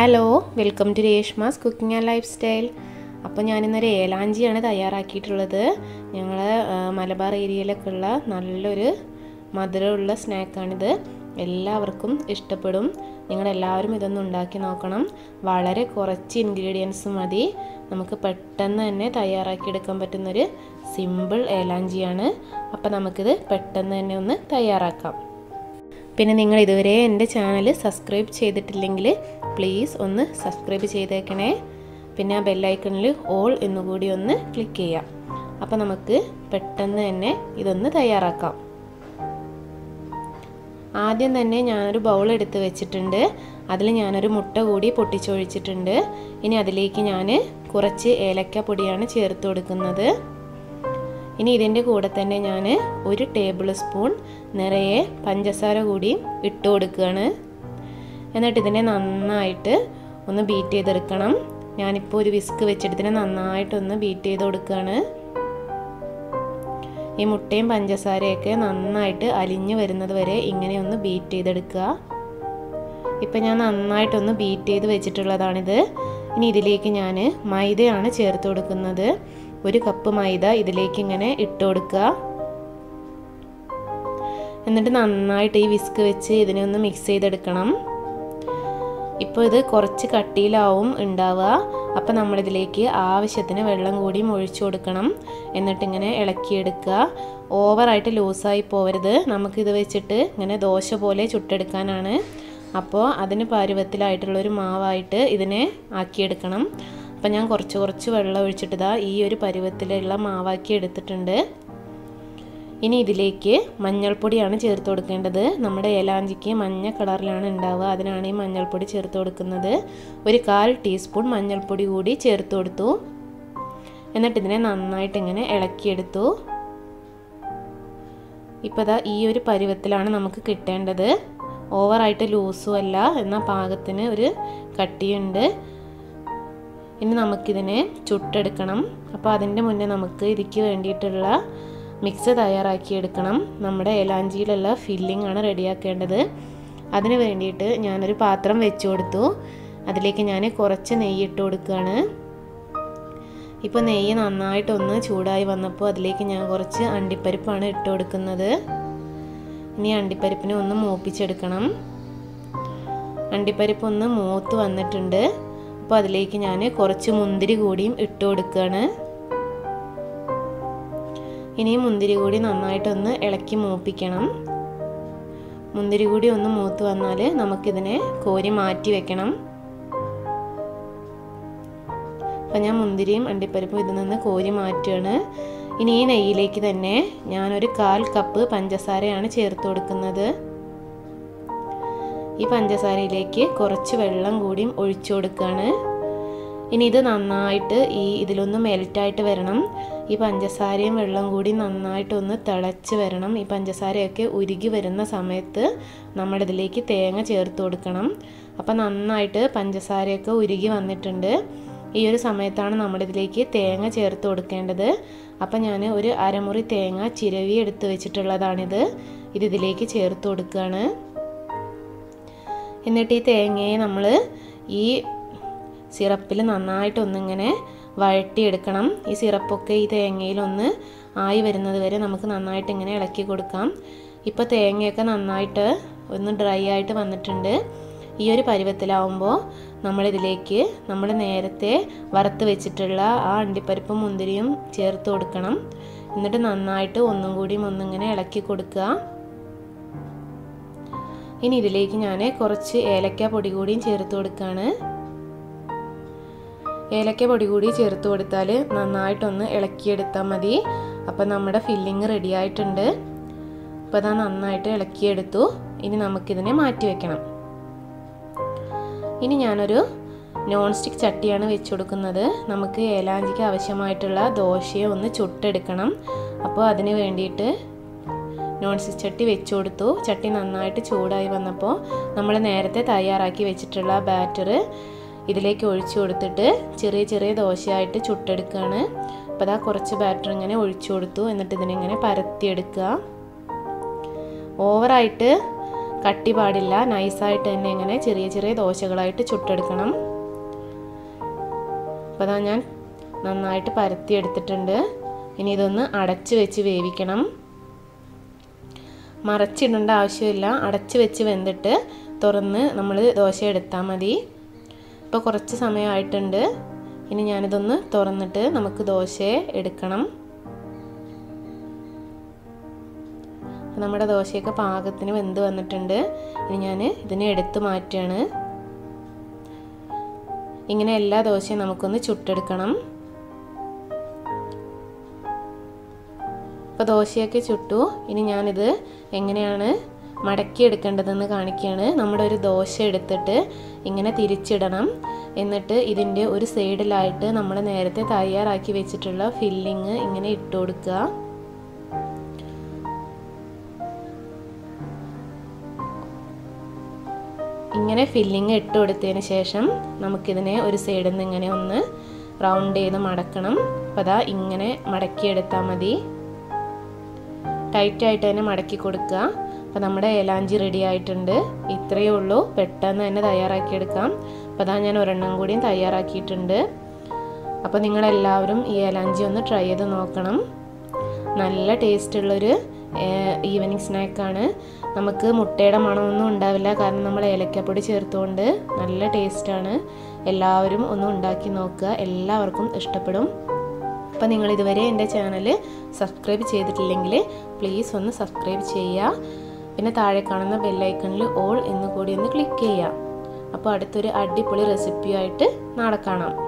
hello welcome to Reshma's cooking and lifestyle അപ്പോൾ ഞാനിന്നൊരു ഏലാഞ്ചിയാണ് തയ്യാറാക്കിയിട്ടുള്ളത് ഞങ്ങൾ മലബാർ ഏരിയയിലൊക്കെ ഉള്ള നല്ലൊരു മധുരമുള്ള സ്നാക്കാണിത് എല്ലാവർക്കും ഇഷ്ടപ്പെടും നിങ്ങളെല്ലാവരും ഇതൊന്ന് ഉണ്ടാക്കി നോക്കണം വളരെ കുറച്ച് ഇൻഗ്രീഡിയൻസ് മതി നമുക്ക് പെട്ടെന്ന് തന്നെ തയ്യാറാക്കിയെടുക്കാൻ പറ്റുന്നൊരു സിമ്പിൾ ഏലാഞ്ചിയാണ് അപ്പോൾ നമുക്കിത് പെട്ടെന്ന് തന്നെ ഒന്ന് തയ്യാറാക്കാം പിന്നെ നിങ്ങൾ ഇതുവരെ എൻ്റെ ചാനൽ സബ്സ്ക്രൈബ് ചെയ്തിട്ടില്ലെങ്കിൽ പ്ലീസ് ഒന്ന് സബ്സ്ക്രൈബ് ചെയ്തേക്കണേ പിന്നെ ആ ബെല്ലൈക്കണിൽ ഓൾ എന്നുകൂടി ഒന്ന് ക്ലിക്ക് ചെയ്യാം അപ്പോൾ നമുക്ക് പെട്ടെന്ന് തന്നെ ഇതൊന്ന് തയ്യാറാക്കാം ആദ്യം തന്നെ ഞാനൊരു ബൗൾ എടുത്ത് വെച്ചിട്ടുണ്ട് അതിൽ ഞാനൊരു മുട്ട കൂടി പൊട്ടിച്ചൊഴിച്ചിട്ടുണ്ട് ഇനി അതിലേക്ക് ഞാൻ കുറച്ച് ഏലക്ക പൊടിയാണ് ചേർത്ത് കൊടുക്കുന്നത് ഇനി ഇതിൻ്റെ കൂടെ തന്നെ ഞാൻ ഒരു ടേബിൾ സ്പൂൺ നിറയെ പഞ്ചസാര കൂടി ഇട്ട് കൊടുക്കുകയാണ് എന്നിട്ട് ഇതിനെ നന്നായിട്ട് ഒന്ന് ബീറ്റ് ചെയ്തെടുക്കണം ഞാനിപ്പോൾ ഒരു വിസ്ക് വെച്ചിട്ട് ഇതിനെ നന്നായിട്ടൊന്ന് ബീറ്റ് ചെയ്ത് കൊടുക്കുകയാണ് ഈ മുട്ടയും പഞ്ചസാരയൊക്കെ നന്നായിട്ട് അലിഞ്ഞു വരുന്നത് വരെ ഇങ്ങനെ ഒന്ന് ബീറ്റ് ചെയ്തെടുക്കുക ഇപ്പം ഞാൻ നന്നായിട്ടൊന്ന് ബീറ്റ് ചെയ്ത് വെച്ചിട്ടുള്ളതാണിത് ഇനി ഇതിലേക്ക് ഞാൻ മൈദയാണ് ചേർത്ത് കൊടുക്കുന്നത് ഒരു കപ്പ് മൈദ ഇതിലേക്ക് ഇങ്ങനെ ഇട്ട് കൊടുക്കുക എന്നിട്ട് നന്നായിട്ട് ഈ വിസ്ക് വെച്ച് ഇതിനെ ഒന്ന് മിക്സ് ചെയ്തെടുക്കണം ഇപ്പോൾ ഇത് കുറച്ച് കട്ടിയിലാവും ഉണ്ടാവുക അപ്പം നമ്മളിതിലേക്ക് ആവശ്യത്തിന് വെള്ളം കൂടിയും ഒഴിച്ചു കൊടുക്കണം എന്നിട്ടിങ്ങനെ ഇളക്കിയെടുക്കുക ഓവറായിട്ട് ലൂസായി പോവരുത് നമുക്കിത് വെച്ചിട്ട് ഇങ്ങനെ ദോശ പോലെ ചുട്ടെടുക്കാനാണ് അപ്പോൾ അതിന് പരുവത്തിലായിട്ടുള്ളൊരു മാവായിട്ട് ഇതിനെ ആക്കിയെടുക്കണം അപ്പം ഞാൻ കുറച്ച് കുറച്ച് വെള്ളം ഒഴിച്ചിട്ട് ഇതാ ഈ ഒരു പരുവത്തിലുള്ള മാവാക്കി എടുത്തിട്ടുണ്ട് ഇനി ഇതിലേക്ക് മഞ്ഞൾപ്പൊടിയാണ് ചേർത്ത് കൊടുക്കേണ്ടത് നമ്മുടെ ഏലാഞ്ചിക്ക് മഞ്ഞ കളറിലാണ് ഉണ്ടാവുക അതിനാണ് ഈ മഞ്ഞൾപ്പൊടി ചേർത്ത് കൊടുക്കുന്നത് ഒരു കാൽ ടീസ്പൂൺ മഞ്ഞൾപ്പൊടി കൂടി ചേർത്ത് കൊടുത്തു എന്നിട്ട് ഇതിനെ നന്നായിട്ട് ഇങ്ങനെ ഇളക്കിയെടുത്തു ഇപ്പോൾ ഇതാ ഈ ഒരു പരുവത്തിലാണ് നമുക്ക് കിട്ടേണ്ടത് ഓവറായിട്ട് ലൂസും അല്ല എന്നാൽ പാകത്തിന് ഒരു കട്ടിയുണ്ട് ഇനി നമുക്കിതിനെ ചുട്ടെടുക്കണം അപ്പോൾ അതിൻ്റെ മുന്നേ നമുക്ക് ഇതിക്ക് വേണ്ടിയിട്ടുള്ള മിക്സ് തയ്യാറാക്കിയെടുക്കണം നമ്മുടെ ഏലാഞ്ചിയിലുള്ള ഫില്ലിംഗ് ആണ് റെഡിയാക്കേണ്ടത് അതിന് വേണ്ടിയിട്ട് ഞാനൊരു പാത്രം വെച്ച് കൊടുത്തു അതിലേക്ക് ഞാൻ കുറച്ച് നെയ്യ് ഇട്ട് കൊടുക്കുകയാണ് ഇപ്പോൾ നെയ്യ് നന്നായിട്ടൊന്ന് ചൂടായി വന്നപ്പോൾ അതിലേക്ക് ഞാൻ കുറച്ച് അണ്ടിപ്പരിപ്പാണ് ഇട്ട് കൊടുക്കുന്നത് ഇനി അണ്ടിപ്പരിപ്പിനെ ഒന്ന് മൂപ്പിച്ചെടുക്കണം അണ്ടിപ്പരിപ്പ് ഒന്ന് മൂത്ത് വന്നിട്ടുണ്ട് അപ്പോൾ അതിലേക്ക് ഞാൻ കുറച്ച് മുന്തിരി കൂടിയും ഇട്ട് കൊടുക്കുകയാണ് ഇനി മുന്തിരി കൂടി നന്നായിട്ടൊന്ന് ഇളക്കി മൂപ്പിക്കണം മുന്തിരി കൂടി ഒന്ന് മൂത്ത് വന്നാൽ നമുക്കിതിനെ കോരി മാറ്റി വെക്കണം അപ്പം ഞാൻ മുന്തിരിയും അണ്ടിപ്പരിപ്പും ഇതിൽ നിന്ന് കോരി മാറ്റുകയാണ് ഇനി ഈ നെയ്യിലേക്ക് തന്നെ ഞാനൊരു കാൽ കപ്പ് പഞ്ചസാരയാണ് ചേർത്ത് കൊടുക്കുന്നത് ഈ പഞ്ചസാരയിലേക്ക് കുറച്ച് വെള്ളം കൂടിയും ഒഴിച്ചു കൊടുക്കുകയാണ് ഇനി ഇത് നന്നായിട്ട് ഈ ഇതിലൊന്ന് മെൽറ്റായിട്ട് വരണം ഈ പഞ്ചസാരയും വെള്ളം കൂടി നന്നായിട്ടൊന്ന് തിളച്ച് വരണം ഈ പഞ്ചസാരയൊക്കെ ഉരുകി വരുന്ന സമയത്ത് നമ്മളിതിലേക്ക് തേങ്ങ ചേർത്ത് കൊടുക്കണം അപ്പം നന്നായിട്ട് പഞ്ചസാരയൊക്കെ ഉരുകി വന്നിട്ടുണ്ട് ഈ ഒരു സമയത്താണ് നമ്മളിതിലേക്ക് തേങ്ങ ചേർത്ത് കൊടുക്കേണ്ടത് അപ്പം ഞാൻ ഒരു അരമുറി തേങ്ങ ചിരവി എടുത്ത് വെച്ചിട്ടുള്ളതാണിത് ഇത് ഇതിലേക്ക് ചേർത്ത് കൊടുക്കുകയാണ് എന്നിട്ട് ഈ തേങ്ങയെ നമ്മൾ ഈ സിറപ്പിൽ നന്നായിട്ടൊന്നിങ്ങനെ വഴട്ടിയെടുക്കണം ഈ സിറപ്പൊക്കെ ഈ തേങ്ങയിലൊന്ന് ആയി വരുന്നത് വരെ നമുക്ക് നന്നായിട്ട് ഇങ്ങനെ ഇളക്കി കൊടുക്കാം ഇപ്പോൾ തേങ്ങയൊക്കെ നന്നായിട്ട് ഒന്ന് ഡ്രൈ ആയിട്ട് വന്നിട്ടുണ്ട് ഈ ഒരു പരുവത്തിലാവുമ്പോൾ നമ്മളിതിലേക്ക് നമ്മൾ നേരത്തെ വറുത്ത് വെച്ചിട്ടുള്ള ആ അണ്ടിപ്പരിപ്പും മുന്തിരിയും ചേർത്ത് കൊടുക്കണം എന്നിട്ട് നന്നായിട്ട് ഒന്നും കൂടിയും ഒന്നിങ്ങനെ ഇളക്കി കൊടുക്കുക ഇനി ഇതിലേക്ക് ഞാൻ കുറച്ച് ഏലക്ക പൊടി കൂടിയും ചേർത്ത് കൊടുക്കുകയാണ് ഏലക്ക പൊടി കൂടി ചേർത്ത് കൊടുത്താൽ നന്നായിട്ടൊന്ന് ഇളക്കിയെടുത്താൽ മതി അപ്പം നമ്മുടെ ഫില്ലിങ് റെഡി ആയിട്ടുണ്ട് അപ്പോൾ അതാ നന്നായിട്ട് ഇളക്കിയെടുത്തു ഇനി നമുക്കിതിനെ മാറ്റി വെക്കണം ഇനി ഞാനൊരു നോൺ സ്റ്റിക്ക് ചട്ടിയാണ് വെച്ച് കൊടുക്കുന്നത് നമുക്ക് ഏലാഞ്ചിക്ക് ആവശ്യമായിട്ടുള്ള ദോശയെ ഒന്ന് ചുട്ടെടുക്കണം അപ്പോൾ അതിന് വേണ്ടിയിട്ട് നോൺ സ്റ്റിക്ക് ചട്ടി വെച്ച് കൊടുത്തു ചട്ടി നന്നായിട്ട് ചൂടായി വന്നപ്പോൾ നമ്മൾ നേരത്തെ തയ്യാറാക്കി വെച്ചിട്ടുള്ള ബാറ്റർ ഇതിലേക്ക് ഒഴിച്ചു കൊടുത്തിട്ട് ചെറിയ ചെറിയ ദോശയായിട്ട് ചുട്ടെടുക്കുകയാണ് അപ്പോൾ അതാ കുറച്ച് ബാറ്റർ ഇങ്ങനെ ഒഴിച്ചു കൊടുത്തു എന്നിട്ട് ഇതിനിങ്ങനെ പരത്തിയെടുക്കുക ഓവറായിട്ട് കട്ടി പാടില്ല നൈസായിട്ട് തന്നെ ഇങ്ങനെ ചെറിയ ചെറിയ ദോശകളായിട്ട് ചുട്ടെടുക്കണം അപ്പോൾ അതാ ഞാൻ നന്നായിട്ട് പരത്തി എടുത്തിട്ടുണ്ട് ഇനി ഇതൊന്ന് അടച്ച് വെച്ച് വേവിക്കണം മറച്ചിടേണ്ട ആവശ്യമില്ല അടച്ച് വെച്ച് വെന്തിട്ട് തുറന്ന് നമ്മൾ ദോശ എടുത്താൽ മതി ഇപ്പോൾ കുറച്ച് സമയമായിട്ടുണ്ട് ഇനി ഞാനിതൊന്ന് തുറന്നിട്ട് നമുക്ക് ദോശ എടുക്കണം നമ്മുടെ ദോശയൊക്കെ പാകത്തിന് വെന്ത് വന്നിട്ടുണ്ട് ഇനി ഞാൻ ഇതിനെ എടുത്ത് മാറ്റുകയാണ് ഇങ്ങനെ എല്ലാ ദോശയും നമുക്കൊന്ന് ചുട്ടെടുക്കണം ഇപ്പോൾ ദോശയൊക്കെ ചുട്ടു ഇനി ഞാനിത് എങ്ങനെയാണ് മടക്കി എടുക്കേണ്ടതെന്ന് കാണിക്കുകയാണ് നമ്മുടെ ഒരു ദോശ എടുത്തിട്ട് ഇങ്ങനെ തിരിച്ചിടണം എന്നിട്ട് ഇതിൻ്റെ ഒരു സൈഡിലായിട്ട് നമ്മൾ നേരത്തെ തയ്യാറാക്കി വെച്ചിട്ടുള്ള ഫില്ലിങ് ഇങ്ങനെ ഇട്ട് കൊടുക്കുക ഇങ്ങനെ ഫില്ലിങ് ഇട്ട് കൊടുത്തതിന് ശേഷം നമുക്കിതിനെ ഒരു സൈഡിൽ നിന്ന് ഇങ്ങനെ ഒന്ന് റൗണ്ട് ചെയ്ത് മടക്കണം അപ്പോൾ അതാ ഇങ്ങനെ മടക്കിയെടുത്താൽ മതി ടൈറ്റായിട്ട് തന്നെ മടക്കി കൊടുക്കുക അപ്പോൾ നമ്മുടെ ഏലാഞ്ചി റെഡി ആയിട്ടുണ്ട് ഇത്രയേ ഉള്ളൂ പെട്ടെന്ന് തന്നെ തയ്യാറാക്കിയെടുക്കാം അപ്പോൾ അതാ ഞാൻ ഒരെണ്ണം കൂടിയും തയ്യാറാക്കിയിട്ടുണ്ട് അപ്പോൾ നിങ്ങളെല്ലാവരും ഈ ഏലാഞ്ചി ഒന്ന് ട്രൈ ചെയ്ത് നോക്കണം നല്ല ടേസ്റ്റുള്ളൊരു ഈവനിങ് സ്നാക്കാണ് നമുക്ക് മുട്ടയുടെ മണമൊന്നും ഉണ്ടാവില്ല കാരണം നമ്മൾ ഏലക്കപ്പൊടി ചേർത്തുകൊണ്ട് നല്ല ടേസ്റ്റാണ് എല്ലാവരും ഒന്ന് ഉണ്ടാക്കി നോക്കുക എല്ലാവർക്കും ഇഷ്ടപ്പെടും അപ്പോൾ നിങ്ങൾ ഇതുവരെ എൻ്റെ ചാനൽ സബ്സ്ക്രൈബ് ചെയ്തിട്ടില്ലെങ്കിൽ പ്ലീസ് ഒന്ന് സബ്സ്ക്രൈബ് ചെയ്യുക പിന്നെ താഴെ കാണുന്ന ബെല്ലൈക്കണിൽ ഓൾ എന്ന് കൂടി ഒന്ന് ക്ലിക്ക് ചെയ്യുക അപ്പോൾ അടുത്തൊരു അടിപൊളി റെസിപ്പിയായിട്ട് നാളെ കാണാം